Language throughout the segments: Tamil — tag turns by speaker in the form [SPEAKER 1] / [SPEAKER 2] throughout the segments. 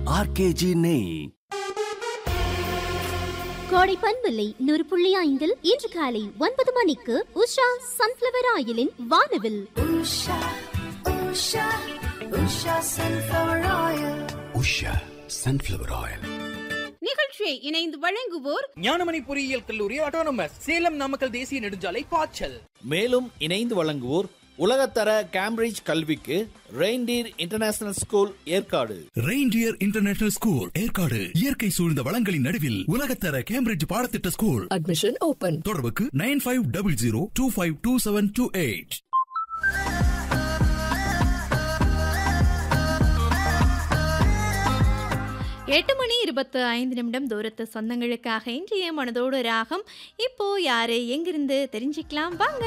[SPEAKER 1] ஆர்கேஜி நெய்
[SPEAKER 2] கோடை பண்பில்லை நூறு புள்ளி ஐந்தில் இன்று காலை ஒன்பது மணிக்கு உஷா சன்ஃபிளவர் ஆயிலின் வானவில்
[SPEAKER 3] Usha, Usha, Usha sunflower oil.
[SPEAKER 1] Usha sunflower oil
[SPEAKER 4] நிகழ்ச்சியை இணைந்து வழங்குவோர்
[SPEAKER 5] ஞானமணி பொறியியல் கல்லூரி ஆட்டோனமஸ் சேலம் நாமக்கல் தேசிய நெடுஞ்சாலை பாய்ச்சல்
[SPEAKER 6] மேலும் இணைந்து வழங்குவோர் உலகத்தர கேம்பிரிட்ஜ் கல்விக்கு Reindeer international school Yercaud
[SPEAKER 7] Reindeer international school Yercaud இயற்கை சூழ்ந்த வளங்களின் நடுவில் உலகத்தர கேம்பிரிட்ஜ் பாடத்திட்ட ஸ்கூல்
[SPEAKER 3] Admission open.
[SPEAKER 7] தொடர்புக்கு nine five double zero two five two seven two eight
[SPEAKER 4] எட்டு மணி இருபத்து ஐந்து நிமிடம் தூரத்து சொந்தங்களுக்காக இன்றைய மனதோடு ராகம் இப்போ யாரு எங்கிருந்து தெரிஞ்சுக்கலாம் வாங்க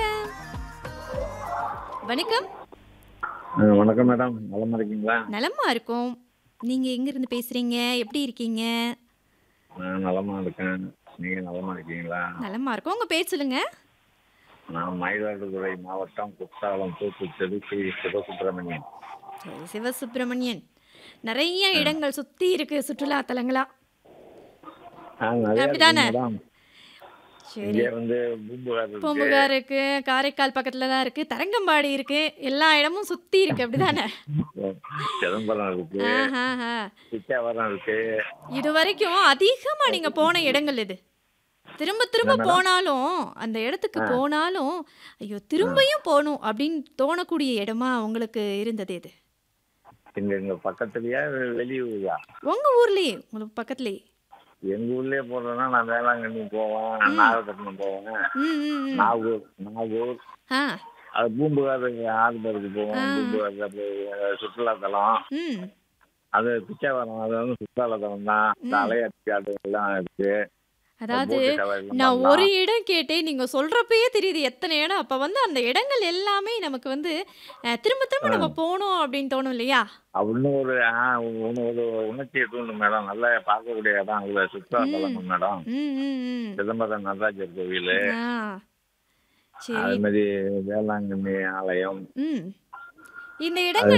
[SPEAKER 4] வணக்கம்
[SPEAKER 8] வணக்கம் மேடம் நலமா இருக்கீங்களா
[SPEAKER 4] நலமா இருக்கோம் நீங்க எங்கிருந்து பேசுறீங்க எப்படி இருக்கீங்க
[SPEAKER 8] நான் நலமா இருக்கேன் நீங்க நலமா இருக்கீங்களா
[SPEAKER 4] நலமா இருக்கோம் உங்க பேர் சொல்லுங்க
[SPEAKER 8] நான் மயிலாடுதுறை மாவட்டம் குற்றாலம் தூத்துச்செடி ஸ்ரீ சிவசுப்பிரமணியன்
[SPEAKER 4] சரி சிவசுப்பிரமணியன் நிறைய இடங்கள் சுத்தி இருக்கு சுற்றுலா தலங்களா
[SPEAKER 8] ஆ, நிறைய
[SPEAKER 4] அப்படிதானே?
[SPEAKER 8] இருக்கு மேடம்
[SPEAKER 4] சரி
[SPEAKER 8] இங்கே வந்து பூம்புகார் இருக்கு
[SPEAKER 4] பூம்புகார் இருக்கு காரைக்கால் பக்கத்துல தான் இருக்கு தரங்கம்பாடி இருக்கு எல்லா இடமும் சுத்தி இருக்கு அப்படிதானே
[SPEAKER 8] சிதம்பரம் இருக்கு
[SPEAKER 4] ஆஹாஹா.
[SPEAKER 8] பிச்சாவரம் இருக்கு
[SPEAKER 4] இது வரைக்கும் அதிகமா நீங்க போன இடங்கள் இது திரும்ப திரும்ப போனாலும் அந்த இடத்துக்கு போனாலும் ஐயோ திரும்பியும் போகணும் அப்படின்னு தோணக்கூடிய இடமா உங்களுக்கு இருந்தது இது
[SPEAKER 8] இங்க எங்க பக்கத்துலயா வெளியூர்யா
[SPEAKER 4] உங்க ஊர்லயே உங்களுக்கு பக்கத்துலயே
[SPEAKER 8] எங்க ஊர்லயே போறேன்னா நான் வேளாங்கண்ணி போவேன் நாகப்பட்டினம் போவேன்
[SPEAKER 4] ம் ம், ம்.
[SPEAKER 8] நாகூர் நாகூர்
[SPEAKER 4] ஆ
[SPEAKER 8] அது பூம்புகார் ஆல்பருக்கு போவோம் பூம்புகார் அப்படி சுற்றுலா தலம்
[SPEAKER 4] ம்
[SPEAKER 8] அது பிச்சாவரம் அது வந்து சுற்றுலா தலம் தான் இந்த அலையாட்சி எல்லாம் இருக்கு
[SPEAKER 4] அதாவது
[SPEAKER 8] போட்டு சவாரிலாம்
[SPEAKER 4] நான்
[SPEAKER 8] பண்ணலாம்.
[SPEAKER 4] ஒரு இடம் கேட்டேன் நீங்க சொல்றப்பயே தெரியுது எத்தனை இடம் அப்ப வந்து அந்த இடங்கள் எல்லாமே நமக்கு வந்து அஹ், திரும்ப திரும்ப நம்ம போகணும் அப்படின்னு தோணும் இல்லையா
[SPEAKER 8] அப்படின்னு ஒரு ஆ, ஒண்ணு ஒரு உணர்ச்சியை தூண்டும் மேடம் நல்லா பார்க்கக்கூடிய இடம் அங்க சுற்றுலா தலம் மேடம்
[SPEAKER 4] ம் ம் ம்
[SPEAKER 8] சிதம்பரம் நடராஜர் கோவில்
[SPEAKER 4] ஆ
[SPEAKER 8] அது
[SPEAKER 4] சரி
[SPEAKER 8] மாதிரி வேளாங்கண்ணி ஆலயம்
[SPEAKER 4] ம் இந்த இடங்கள்